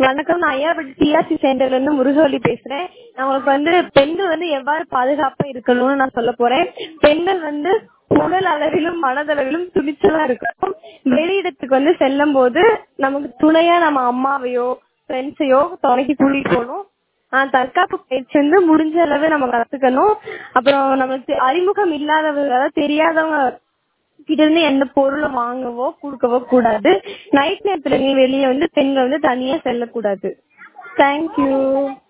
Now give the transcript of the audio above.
வணக்கம் நான் ஐயாபட்டி டிஆர்சி சென்டர்ல இருந்து முருகவள்ளி பேசுறேன் நான் உங்களுக்கு வந்து பெண்கள் வந்து எவ்வாறு பாதுகாப்பா இருக்கணும்னு நான் சொல்ல போறேன் பெண்கள் வந்து உடல் அளவிலும் மனதளவிலும் துணிச்சலா இருக்கணும் வெளியிடத்துக்கு வந்து செல்லும் போது நமக்கு துணையா நம்ம அம்மாவையோ ஃப்ரெண்ட்ஸையோ துணைக்கு கூட்டிட்டு போகணும் ஆஹ் தற்காப்பு பயிற்சி வந்து முடிஞ்ச அளவு நம்ம கத்துக்கணும் அப்புறம் நமக்கு அறிமுகம் இல்லாதவங்க அதாவது தெரியாதவங்க கிட்ட இருந்து எந்த பொருளும் வாங்கவோ கொடுக்கவோ கூடாது நைட் நேரத்துல நீ வெளியே வந்து பெண்கள் வந்து தனியா செல்லக்கூடாது தேங்க்யூ